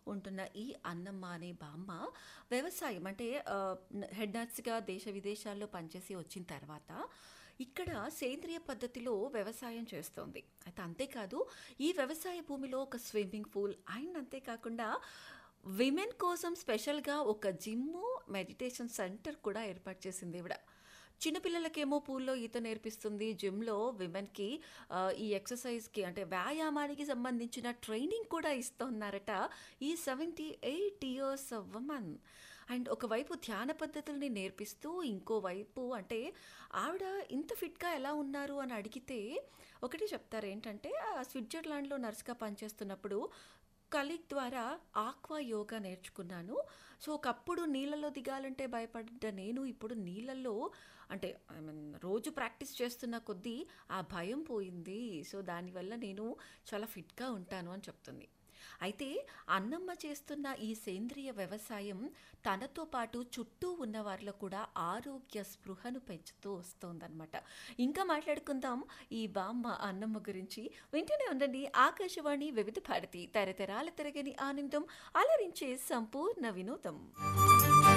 ఉంటున్న ఈ అన్నమ్మ అనే బామ్మ వ్యవసాయం అంటే ఆహ్, న హెడ్ నర్స్‌గా దేశ విదేశాల్లో పనిచేసి వచ్చిన తర్వాత ఇక్కడ సేంద్రియ పద్ధతిలో వ్యవసాయం చేస్తోంది. అయితే అంతేకాదు ఈ వ్యవసాయ భూమిలో ఒక స్విమ్మింగ్ పూల్ అండ్ అంతేకాకుండా విమెన్ కోసం స్పెషల్‌గా ఒక జిమ్ము, మెడిటేషన్ సెంటర్ కూడా ఏర్పాటు చేసిందీవిడ. చిన్న పిల్లలకేమో పూల్‌లో ఈత నేర్పిస్తుంది. జిమ్‌లో విమెన్‌కి ఆహ్, ఈ ఎక్సర్‌సైజ్‌కి అంటే వ్యాయామానికి సంబంధించిన ట్రైనింగ్ కూడా ఇస్తోన్నారట ఈ 78 ఇయర్స్ వుమన్. అండ్ ఒకవైపు ధ్యాన పద్ధతుల్ని నేర్పిస్తూ, ఇంకోవైపు అంటే ఆవిడ ఇంత ఫిట్‌గా ఎలా ఉన్నారు అని అడిగితే ఒకటే చెప్తారు ఏంటంటే ఆహ్, స్విట్జర్లాండ్‌లో నర్స్‌గా పనిచేస్తున్నప్పుడు కలీగ్ ద్వారా ఆక్వా యోగా నేర్చుకున్నాను. సో, ఒకప్పుడు నీళ్ళలో దిగాలంటే భయపడ్డ నేను ఇప్పుడు నీళ్ళల్లో అంటే ఐ మీన్ రోజు ప్రాక్టీస్ చేస్తున్న కొద్దీ ఆ భయం పోయింది. సో, దానివల్ల నేను చాలా ఫిట్‌గా ఉంటాను అని చెప్తుంది. అయితే అన్నమ్మ చేస్తున్న ఈ సేంద్రియ వ్యవసాయం తనతో పాటు చుట్టూ ఉన్న వారిలో కూడా ఆరోగ్య స్పృహను పెంచుతూ వస్తోందనమాట. ఇంకా మాట్లాడుకుందాం ఈ బామ్మ అన్నమ్మ గురించి. వింటూనే ఉండండి ఆకాశవాణి వివిధ భారతి తరతరాల తరగని ఆనందం అలరించే సంపూర్ణ వినోదం.